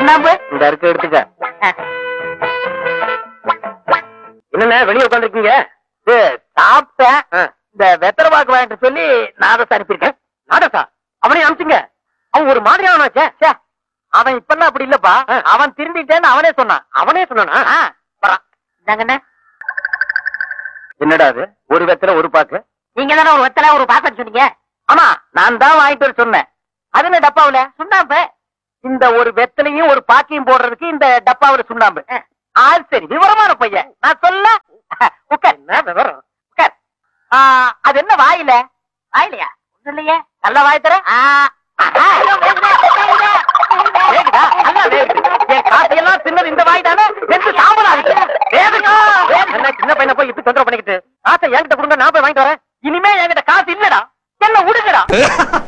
சுண்ணாம்பு இந்த இருக்கு எடுத்துக்க ஆ. என்னண்ணே வெளியே உட்காந்துருக்கீங்க இது சாப்பிட்டேன் இந்த வெத்தலை பாக்கு வாங்கிட்டு சொல்லி நாதஸ் அனுப்பியிருக்கேன் நாடசா அவனே அனுப்பிச்சுங்க அவன் ஒரு மாதிரியானாச்சே ச்சே, அவன் இப்பெல்லாம் அப்படி இல்லப்பா ஆ. அவன் திருந்திட்டேன்னு அவனே சொன்னான் அவனே சொன்னானா ஆ, வரான் இந்தாங்கண்ணே என்னடா அது ஒரு வெத்தல ஒரு பாக்கு நீங்க தானே ஒரு வெத்தலை ஒரு பாக்கெட் சொன்னீங்க ஆமா நான் தான் வாங்கிட்டு வர சொன்னேன் அது என்ன டப்பாவுல சுண்ணாம்பு இந்த ஒரு வெத்தலையும் ஒரு பாக்கையும் போடுறதுக்கு இந்த டப்பாவுல சுண்ணாம்பு ஆ சரி விவரமான பையன் நான் சொல்ல உட்கார் என்ன விவரம் உட்கார் ஆ, அது என்ன வாயில வாயிலையா ஒண்ணும் இல்லையே நல்ல வாய் தர வேகுதா நல்லா வேகுது என் காசையெல்லாம் தின்னது இந்த வாய் தானே வெந்து சாம்பலா இருக்கு வேகுதா வேகுது. என்ன சின்ன பையனை போய் இப்படி தொந்தரவு பண்ணிக்கிட்டு காசை என்கிட்ட கொடுங்க நான் போய் வாங்கிட்டு வரேன் இனிமே என்கிட்ட காசு இல்லடா என்ன விடுங்கடா